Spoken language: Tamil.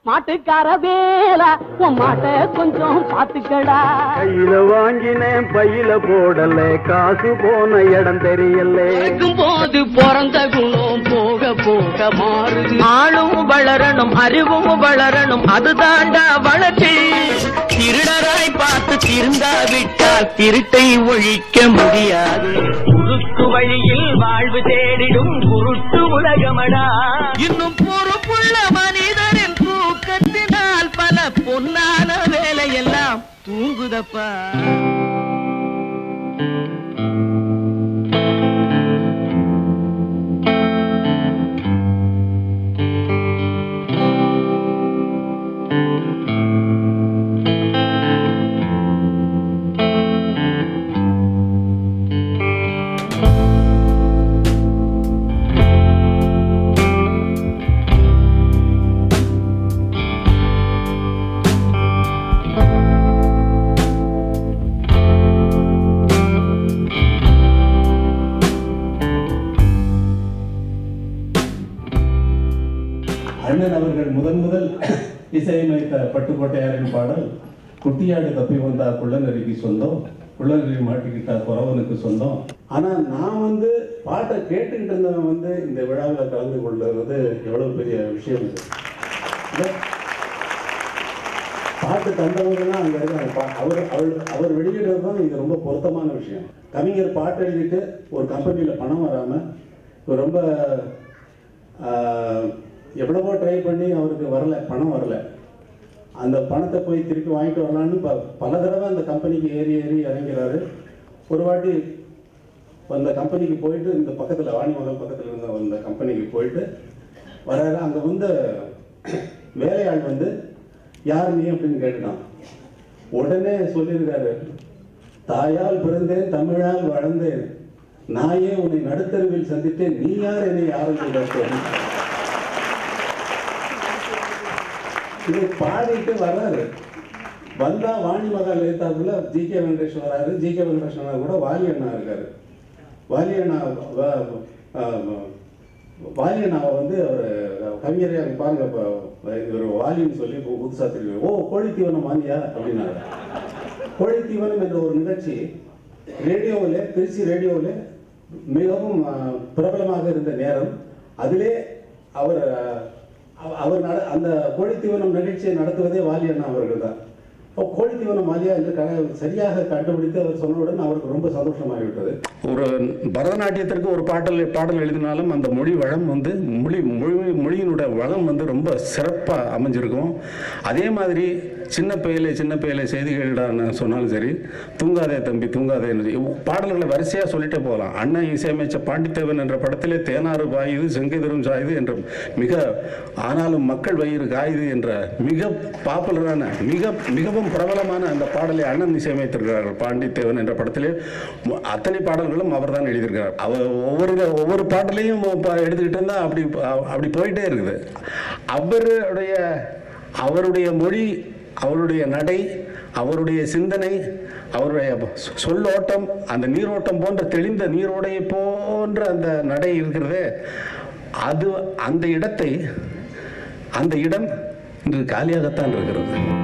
மாட்டுக்கார வேலா உன் மாட்டை கொஞ்சம் பாத்துக்கடா கையில வாங்கினேன் பையில போடல காசு போன இடம் தெரியல இருக்கும் போது பிறந்த குணம் போக போக மாறுது ஆளும் வளரணும் அறிவும் வளரணும் அதுதாண்டா வளர்ச்சி திருடராய் பார்த்து திருந்தாவிட்டால் திருட்டை ஒழிக்க முடியாது குறுக்கு வழியில் வாழ்வு தேடிடும் குருட்டு உலகமடா இன்னும் பொறுப்புள்ள மனிதரின் தூக்கத்தினால் பல பொன்னான வேலையெல்லாம் தூங்குதப்பா அண்ணன் அவர்கள் முதன் முதல் இசையமைத்த பட்டுக்கோட்டையாரின் பாடல் குட்டியாடு தப்பி வந்தா குள்ளநரிக்கு சொந்தம் குள்ளநரி மாட்டிக்கிட்டா குறவனுக்கு சொந்தம் ஆனா நான் வந்து பாட்டை கேட்டுக்கிட்டு இருந்தவன் வந்து இந்த விழாவில் கலந்து கொள்வது எவ்வளவு பெரிய விஷயம் இது இல்ல? பாட்டு தந்தவங்கன்னா அங்க இருக்காங்க பா- அவர் அவர் அவர் வெளியிடுறது தான் இது ரொம்ப பொருத்தமான விஷயம் கவிஞர் பாட்டு எழுதிட்டு ஒரு கம்பெனியில் பணம் வராம இவர் ரொம்ப ஆஹ், எவ்வளவோ ட்ரை பண்ணி அவருக்கு வரல பணம் வரல அந்த பணத்தை போய் திருப்பி வாங்கிட்டு வரலான்னு ப பல தடவை அந்த கம்பெனிக்கு ஏறி ஏறி இறங்கிறாரு ஒரு வாட்டி அந்த கம்பெனிக்கு போயிட்டு இந்த பக்கத்தில் வாணிமங்கலம் பக்கத்தில் இருந்த அந்த கம்பெனிக்கு போயிட்டு வராரு அங்கே வந்து வேலையாள் வந்து யார் நீ அப்படின்னு கேட்டுட்டான் உடனே சொல்லியிருக்காரு தாயால் பிறந்தேன் தமிழால் வளர்ந்தேன் நாயே உன்னை நடுத்தருவில் சந்தித்தேன் நீ யார் என்னை யாரும் கேட்டேன் இதை பாடிட்டு வர்றாரு வந்தா வாணி மகால் எழுத்தாப்புல ஜி கே வெங்கடேஷ் வராரு ஜி கே வெங்கடேஷ் அண்ணா கூட வாலி அண்ணா இருக்காரு வாலி அண்ணா வ- வ- ஆ, வாலி அண்ணாவை வந்து அவர் கவிஞரே அங்க பாருங்க இப்போ இவர் வாலின்னு சொல்லி இப்போ புதுசா தெரியும் ஓ கோழித்தீவனம் வாங்கியா அப்படின்னாரு கோழித்தீவனம் என்ற ஒரு நிகழ்ச்சி ரேடியோவில் திருச்சி ரேடியோவில் மிகவும் ஆ, பிரபலமாக இருந்த நேரம் அதிலே அவர் ஆ, அவர் நட அந்த கோழித்தீவனம் நிகழ்ச்சியை நடத்துவதே வாலி அண்ணா அவர்கள் தான் இப்போ கோழித்தீவனம் வாலியா என்று க- சரியாக கண்டுபிடித்து அவர் சொன்னவுடன் அவருக்கு ரொம்ப சந்தோஷமாகிவிட்டது ஒரு பரதநாட்டியத்திற்கு ஒரு பாடல் பாடல் எழுதினாலும் அந்த மொழி வளம் வந்து மொழி மொழி மொழியினுடைய வளம் வந்து ரொம்ப சிறப்பாக அமைஞ்சிருக்கும் அதே மாதிரி சின்ன பயலே சின்ன பயலே செய்திகள்டான்னு சொன்னாலும் சரி தூங்காதே தம்பி தூங்காதே பாடல்களை வரிசையாக சொல்லிட்டே போகலாம் அண்ணன் இசையமைச்ச பாண்டித்தேவன் என்ற படத்திலே தேனாறு பாயுது செங்கைதரும் சாயுது என்ற மிக ஆனாலும் மக்கள் வயிறு காயுது என்ற மிக பாப்புலரான மிக மிகவும் பிரபலமான அந்த பாடலை அண்ணன் இசையமைத்திருக்கிறார் பாண்டித்தேவன் என்ற படத்திலே மு- அத்தனை பாடல்களும் அவர் தான் எழுதியிருக்கிறார் அவர் ஒவ்வொரு ஒவ்வொரு பாடலையும் ப- எடுத்துக்கிட்டு இருந்தா அப்படி அப்படி போயிட்டே இருக்குது அவருடைய அவருடைய மொழி அவருடைய நடை அவருடைய சிந்தனை அவருடைய சொ- சொல்லோட்டம் அந்த நீரோட்டம் போன்ற தெளிந்த நீரோடையை போன்ற அந்த நடை இருக்கிறதே அது அந்த இடத்தை அந்த இடம் இன்று காலியாகத்தான் இருக்கிறது